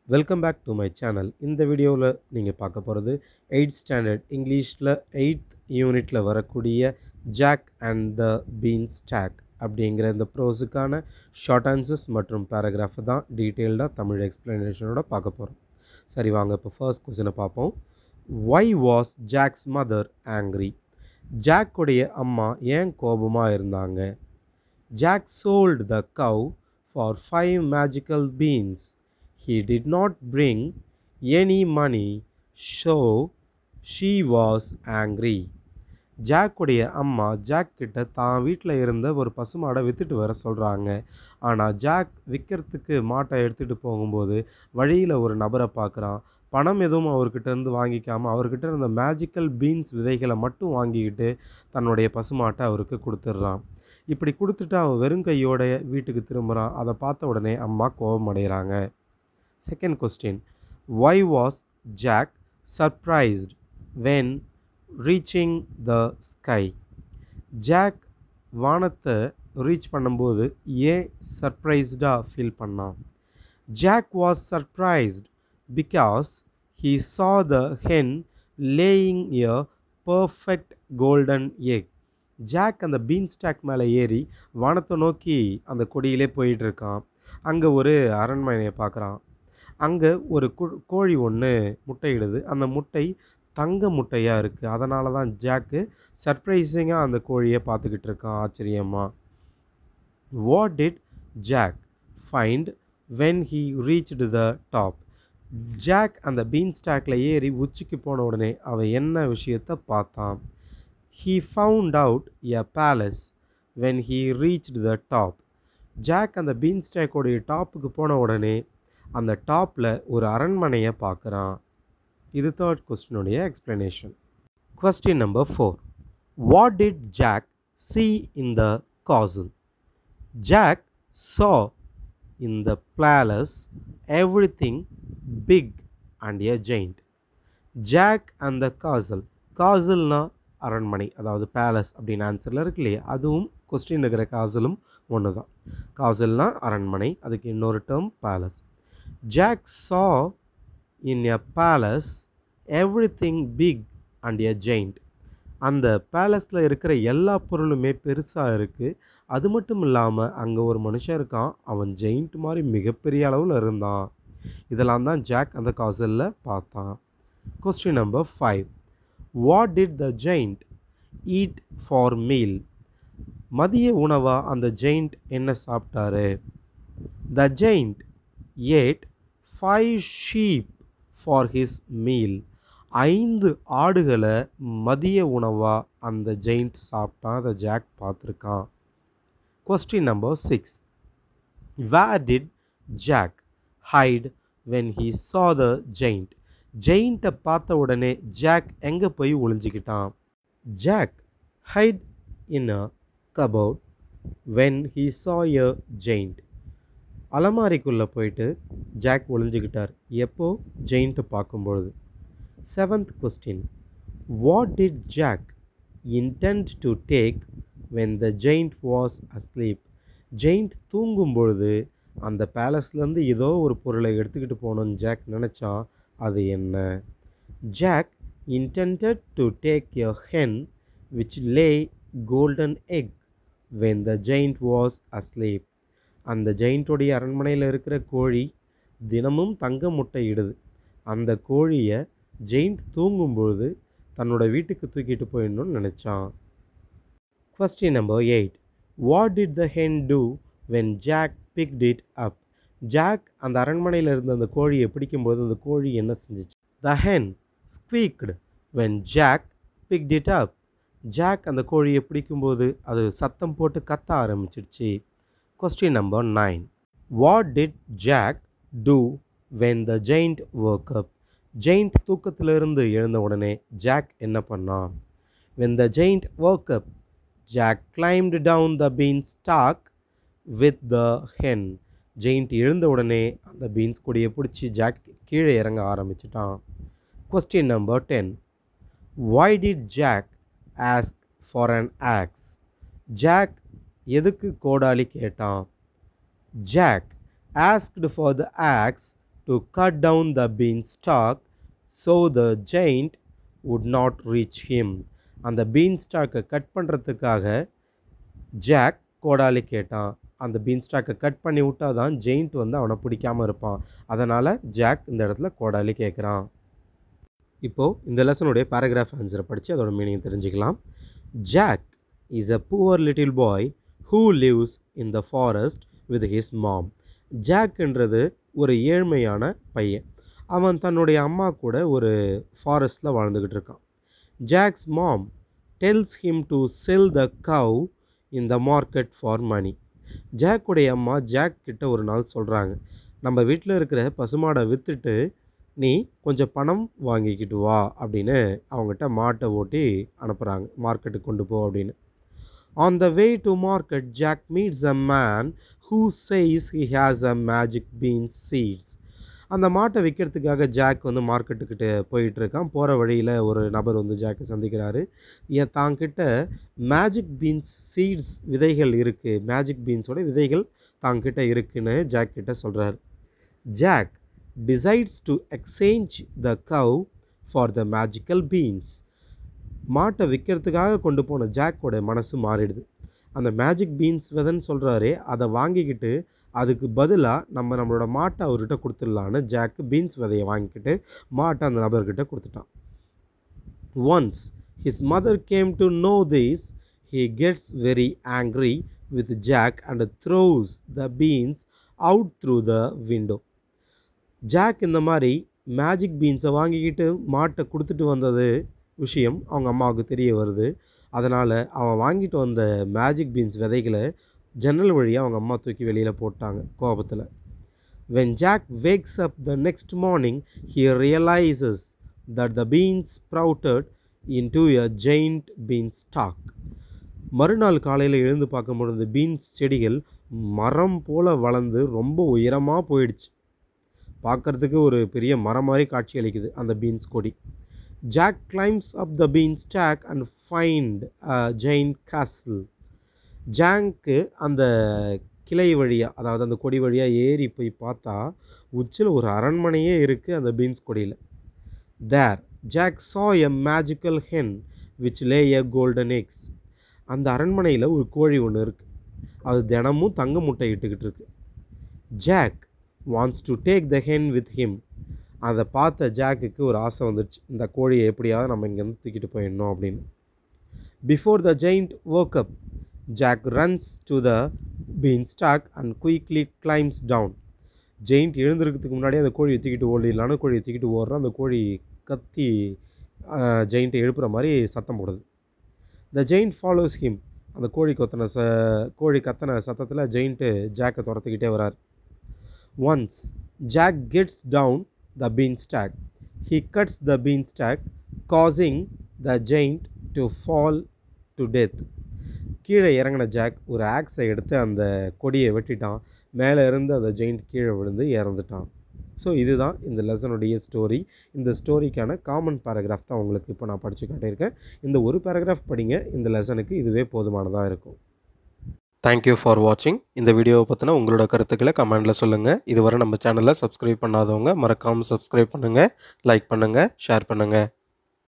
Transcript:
Welcome back to my channel இந்த வீடியோவில் நீங்கள் பார்க்க போகிறது எயிட் ஸ்டாண்டர்ட் இங்கிலீஷில் எயித் யூனிட்டில் வரக்கூடிய Jack and the beanstalk அப்படிங்கிற இந்த ப்ரோஸுக்கான ஷார்ட் ஆன்சர்ஸ் மற்றும் பேராகிராஃபை தான் டீட்டெயில்டாக தமிழ் எக்ஸ்ப்ளனேஷனோட பார்க்க போகிறோம் சரி வாங்க இப்போ ஃபர்ஸ்ட் கொஸ்டினை பார்ப்போம் why was Jack's mother angry ஜாக்குடைய அம்மா ஏன் கோபமாக இருந்தாங்க Jack sold the cow for five magical beans he did not bring any money so she was angry ஜாக்குடைய அம்மா ஜாக் கிட்ட தான் வீட்டில் இருந்த ஒரு பசுமாடை விற்றுட்டு வர சொல்கிறாங்க ஆனால் ஜாக் விற்கிறதுக்கு மாட்டை எடுத்துகிட்டு போகும்போது வழியில் ஒரு நபரை பார்க்குறான் பணம் எதுவும் அவர்கிட்ட இருந்து வாங்கிக்காமல் அவர்கிட்ட இருந்த மேஜிக்கல் பீன்ஸ் விதைகளை மட்டும் வாங்கிக்கிட்டு தன்னுடைய பசுமாட்டை அவருக்கு கொடுத்துட்றான் இப்படி கொடுத்துட்டு அவன் வெறும் கையோட வீட்டுக்கு திரும்புகிறான் அதை பார்த்த உடனே அம்மா கோபம் அடைகிறாங்க Second question Why was Jack surprised when reaching the sky? Jack வானத்தை ரீச் பண்ணும்போது ஏன் சர்ப்ரைஸ்டாக ஃபீல் பண்ணான் Jack was surprised because he saw the hen laying a perfect golden egg Jack அந்த பீன் ஸ்டாக் மேலே ஏறி வானத்தை நோக்கி அந்த கொடியிலே போயிட்டு இருக்கான் அங்கே ஒரு அரண்மனையை பார்க்குறான் அங்கே ஒரு கு கோழி ஒன்று முட்டையிடுது அந்த முட்டை தங்க முட்டையாக இருக்குது அதனால தான் ஜாக்கு சர்ப்ரைசிங்காக அந்த கோழியை பார்த்துக்கிட்டு இருக்கான் ஆச்சரியமாக what did Jack find when he reached the top Jack அந்த பீன் ஸ்டாக்கில் ஏறி உச்சிக்கு போன உடனே அவன் என்ன விஷயத்தை பார்த்தான் he found out a palace when he reached the top Jack அந்த பீன் ஸ்டாக்கோடைய டாப்புக்கு போன உடனே அந்த டாப்பில் ஒரு அரண்மனையை பார்க்குறான் இது தேர்ட் கொஸ்டினுடைய explanation question number four what did Jack see in the castle Jack saw in the palace everything big and a giant Jack and the castle காசல்னா அரண்மனை அதாவது பேலஸ் அப்படின்னு ஆன்சரில் இருக்கு இல்லையா அதுவும் கொஸ்டின் இருக்கிற காசலும் ஒன்று தான் காசல்னா அரண்மனை அதுக்கு இன்னொரு term palace Jack saw in a palace everything big and a giant. அந்த பேலஸில் இருக்கிற எல்லா பொருளுமே பெருசாக இருக்குது அது மட்டும் இல்லாமல் அங்கே ஒரு மனுஷன் இருக்கான் அவன் ஜெயிண்ட் மாதிரி மிகப்பெரிய அளவில் இருந்தான் இதெல்லாம் தான் ஜாக் அந்த காசலில் பார்த்தான் question number five what did the giant eat for meal மதிய உணவாக அந்த ஜெயிண்ட் என்ன சாப்பிட்டாரு the giant ate five sheep for his meal ஐந்து ஆடுகளை மதிய உணவாக அந்த ஜெயிண்ட் சாப்பிட்டான் அதை ஜாக் பார்த்துருக்கான் question number six where did Jack hide when he saw the giant ஜெயிண்ட்டை பார்த்த உடனே ஜாக் எங்கே போய் ஒளிஞ்சிக்கிட்டான் Jack hide in a cupboard when he saw a giant அலமாரிக்குள்ளே போயிட்டு ஜாக் ஒளிஞ்சுக்கிட்டார் எப்போ ஜெயிண்ட்டை பார்க்கும்பொழுது seventh question what did Jack intend to take when the giant was asleep giant தூங்கும் பொழுது அந்த பேலஸ்லேருந்து ஏதோ ஒரு பொருளை எடுத்துக்கிட்டு போகணுன்னு ஜாக் நினச்சா அது என்ன Jack intended to take a hen which lay golden egg when the giant was asleep அந்த ஜெயிண்ட்டோடைய அரண்மனையில் இருக்கிற கோழி தினமும் தங்க முட்டை இடுது அந்த கோழியை ஜெயிண்ட் தூங்கும்பொழுது தன்னோட வீட்டுக்கு தூக்கிட்டு போயிடணும்னு நினச்சான் question number eight what did the hen do when Jack picked it up Jack அந்த அரண்மனையில் இருந்த அந்த கோழியை பிடிக்கும்போது அந்த கோழி என்ன செஞ்சிச்சு the hen squeaked when Jack picked it up Jack அந்த கோழியை பிடிக்கும்போது அது சத்தம் போட்டு கத்த ஆரம்பிச்சிடுச்சு Question number 9. What did Jack do when the giant woke up? Giant தூக்கத்திலிருந்து எழுந்த உடனே ஜாக் என்ன பண்ணான் when the giant woke up Jack climbed down the beanstalk with the hen giant எழுந்த உடனே அந்த பீன்ஸ் கொடியை பிடிச்சி ஜாக் கீழே இறங்க ஆரம்பிச்சிட்டான் question number ten why did Jack ask for an axe Jack எதுக்கு கோடாலி கேட்டான் Jack asked for the axe to to cut down the beanstalk so the giant would not reach him அந்த பீன்ஸ்டாக்கை cut பண்ணுறதுக்காக jack கோடாலி கேட்டான் அந்த பீன்ஸ்டாக்கை cut பண்ணி விட்டால் தான் ஜெயிண்ட் வந்து அவனை பிடிக்காம இருப்பான் அதனால் ஜாக் இந்த இடத்துல கோடாலி கேட்குறான் இப்போது இந்த லெசனுடைய பேராகிராஃப் ஆன்சரை படித்து அதோட மீனிங் தெரிஞ்சுக்கலாம் Jack is a poor little boy who lives in the forest with his mom ஜாக்ன்றது ஒரு ஏழ்மையான பையன் அவன் தன்னுடைய அம்மா கூட ஒரு ஃபாரஸ்ட்டில் வாழ்ந்துக்கிட்டு இருக்கான் Jack's mom tells him to sell the cow in the market for money ஜாக்குடைய அம்மா ஜாக் கிட்ட ஒரு நாள் சொல்கிறாங்க நம்ம வீட்டில் இருக்கிற பசுமாடை விற்றுட்டு நீ கொஞ்சம் பணம் வாங்கிக்கிட்டு வா அப்படின்னு அவங்ககிட்ட மாட்டை ஓட்டி அனுப்புகிறாங்க மார்க்கெட்டுக்கு கொண்டு போ அப்படின்னு on the way to market Jack meets a man who says he has a magic beans seeds அந்த மாட்டை விற்கிறதுக்காக ஜாக் வந்து மார்க்கெட்டுக்கிட்ட போயிட்டு இருக்கான் போகிற வழியில் ஒரு நபர் வந்து ஜாக்கை சந்திக்கிறாரு ஏன் தாங்கிட்ட மேஜிக் பீன்ஸ் சீட்ஸ் விதைகள் இருக்குது மேஜிக் பீன்ஸோட விதைகள் தாங்கிட்ட இருக்குன்னு ஜாக் கிட்ட சொல்கிறாரு Jack decides to exchange the cow for the magical beans மாட்டை விற்கிறதுக்காக கொண்டு போன ஜாக்கோட மனசு மாறிடுது அந்த மேஜிக் பீன்ஸ் விதைன்னு சொல்கிறாரே அதை வாங்கிக்கிட்டு அதுக்கு பதிலாக நம்ம நம்மளோட மாட்டை அவர்கிட்ட கொடுத்துடலான்னு ஜாக்கு பீன்ஸ் விதையை வாங்கிக்கிட்டு மாட்டை அந்த நபர்கிட்ட கொடுத்துட்டான் once his mother came to know this he gets very angry with Jack and throws the beans out through the window Jack இந்த மாதிரி மேஜிக் பீன்ஸை வாங்கிக்கிட்டு மாட்டை கொடுத்துட்டு வந்தது விஷயம் அவங்க அம்மாவுக்கு தெரிய வருது அதனால் அவன் வாங்கிட்டு வந்த மேஜிக் பீன்ஸ் விதைகளை ஜன்னல் வழியாக அவங்க அம்மா தூக்கி வெளியில் போட்டாங்க கோபத்தில் when Jack wakes up the next morning he realises that the beans sprouted into a giant beans stalk மறுநாள் காலையில் எழுந்து பார்க்கும்போது இந்த பீன்ஸ் செடிகள் மரம் போல் வளர்ந்து ரொம்ப உயரமாக போயிடுச்சு பார்க்குறதுக்கு ஒரு பெரிய மரம் மாதிரி காட்சி அளிக்குது அந்த பீன்ஸ் கொடி Jack climbs up the beans stalk and find giant castle ஜாங்க்கு அந்த கிளை வழியாக அதாவது அந்த கொடி வழியாக ஏறி போய் பார்த்தா உச்சில் ஒரு அரண்மனையே இருக்குது அந்த பீன்ஸ் கொடியில் there Jack saw a magical hen which lay a golden eggs அந்த அரண்மனையில் ஒரு கோழி ஒன்று இருக்குது அது தினமும் தங்க முட்டை இட்டுக்கிட்டு இருக்கு Jack wants to take the hen with him அதை பார்த்த ஜாக்குக்கு ஒரு ஆசை வந்துடுச்சு இந்த கோழியை எப்படியாவது நம்ம இங்கேருந்து தூக்கிட்டு போயிடணும் அப்படின்னு before the giant woke up Jack runs to the beanstalk and quickly climbs down giant எழுந்திருக்கிறதுக்கு முன்னாடி அந்த கோழியை தூக்கிட்டு ஓடிடலான்னு கோழியை தூக்கிட்டு ஓடுறான் அந்த கோழி கத்தி ஜெயிண்ட்டை எழுப்புற மாதிரி சத்தம் போடுது த ஜெயிண்ட் ஃபாலோஸ் ஹிம் அந்த கோழி கொத்தன ச கோழி கத்தன சத்தத்தில் ஜெயிண்ட்டு ஜாக்கை துரத்துக்கிட்டே வரார் once Jack gets down the beanstalk he cuts the beanstalk causing the giant to fall to death கீழே இறங்கின ஜாக் ஒரு ஆக்ஸை எடுத்து அந்த கொடியை வெட்டிட்டான் மேலே இருந்து அந்த ஜெயிண்ட் கீழே விழுந்து இறந்துட்டான் ஸோ இதுதான் இந்த லெசனுடைய ஸ்டோரி இந்த ஸ்டோரிக்கான காமன் பேராகிராஃப் தான் உங்களுக்கு இப்போ நான் படித்து காட்டியிருக்கேன் இந்த ஒரு பேராகிராஃப் படிங்க இந்த லெசனுக்கு இதுவே போதுமானதாக இருக்கும் தேங்க்யூ ஃபார் வாட்சிங் இந்த வீடியோவை பற்றின உங்களோட கருத்துக்களை கமெண்டில் சொல்லுங்கள் இதுவரை நம்ம சேனலை சப்ஸ்கிரைப் பண்ணாதவங்க மறக்காமல் சப்ஸ்கிரைப் பண்ணுங்கள் லைக் பண்ணுங்கள் ஷேர் பண்ணுங்கள்